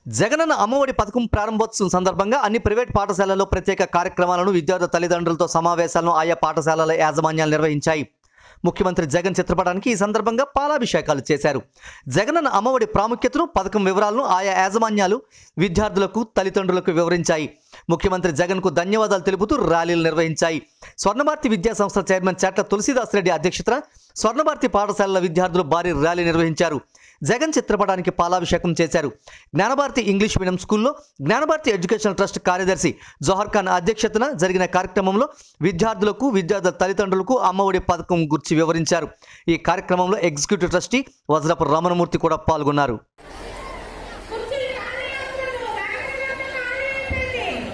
జగనన్న అమ్మఒడి పథకం ప్రారంభోత్సవం సందర్భంగా అన్ని ప్రైవేట్ పాఠశాలల్లో ప్రత్యేక కార్యక్రమాలను విద్యార్థుల తల్లిదండ్రులతో సమావేశాలను ఆయా పాఠశాలల యాజమాన్యాలు నిర్వహించాయి ముఖ్యమంత్రి జగన్ చిత్రపటానికి ఈ సందర్భంగా పాలాభిషేకాలు చేశారు జగనన్న అమ్మఒడి ప్రాముఖ్యతను పథకం వివరాలను ఆయా యాజమాన్యాలు విద్యార్థులకు తల్లిదండ్రులకు వివరించాయి ముఖ్యమంత్రి జగన్కు ధన్యవాదాలు తెలుపుతూ ర్యాలీలు నిర్వహించాయి స్వర్ణభారతి విద్యా సంస్థ చైర్మన్ చెట్ల తులసీదాస్ రెడ్డి అధ్యక్షతన స్వర్ణభారతి పాఠశాలల విద్యార్థులు భారీ ర్యాలీ నిర్వహించారు జగన్ చిత్రపటానికి పాలాభిషేకం చేశారు జ్ఞానభారతి ఇంగ్లీష్ మీడియం స్కూల్లో జ్ఞానభారతి ఎడ్యుకేషనల్ ట్రస్ట్ కార్యదర్శి జోహర్ ఖాన్ అధ్యక్షతన జరిగిన కార్యక్రమంలో విద్యార్థులకు విద్యార్థుల తల్లిదండ్రులకు అమ్మఒడి పథకం గురించి వివరించారు ఈ కార్యక్రమంలో ఎగ్జిక్యూటివ్ ట్రస్టీ వజ్రపు రమణమూర్తి కూడా పాల్గొన్నారు కుర్చీలు ఖాళీ అవ్వకూడదు. బ్యాగ్ ఖాళీ అవ్వండి.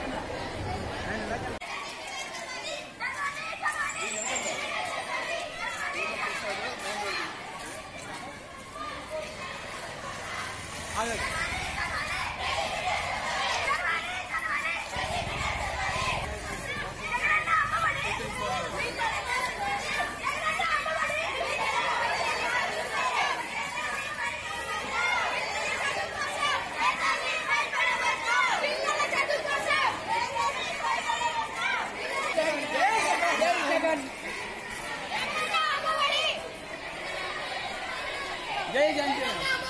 జై జంజే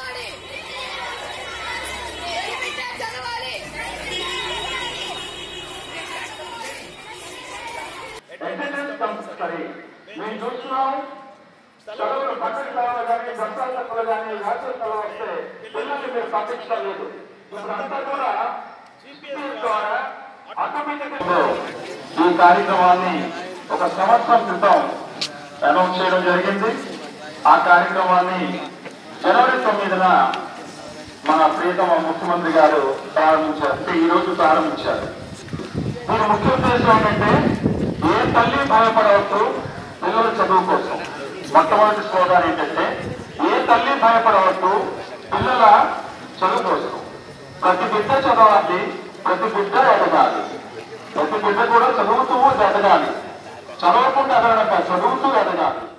అటెండెన్స్ కంపల్సరీ మేము చూస్తున్నాం చదువులు పక్కన కావాలి కానీ దస్తాల తక్కువ కానీ రాత్రి తల వస్తే పిల్లల్ని మీరు పంపించడం లేదు ఇప్పుడు అంతా కూడా GPS ద్వారా ఆటోమేటిక్ ఈ కార్యక్రమాన్ని ఒక సంవత్సరం క్రితం అనౌన్స్ చేయడం జరిగింది ఆ కార్యక్రమాన్ని జనవరి తొమ్మిదిన మన ప్రియతమ ముఖ్యమంత్రి గారు ప్రారంభించారు అంటే ఈ రోజు ప్రారంభించారు దీని ముఖ్య ఉద్దేశం ఏంటంటే ఏ తల్లి భయపడవద్దు పిల్లల చదువు కోసం మొట్టమొదటి స్లోగాన్ ఏంటంటే ఏ తల్లి భయపడవద్దు పిల్లల చదువు కోసం ప్రతి బిడ్డ చదవాలి ప్రతి బిడ్డ ఎదగాలి ప్రతి బిడ్డ కూడా చదువుతూ ఎదగాలి చదవకుండా ఎదగడం కాదు, చదువుతూ ఎదగాలి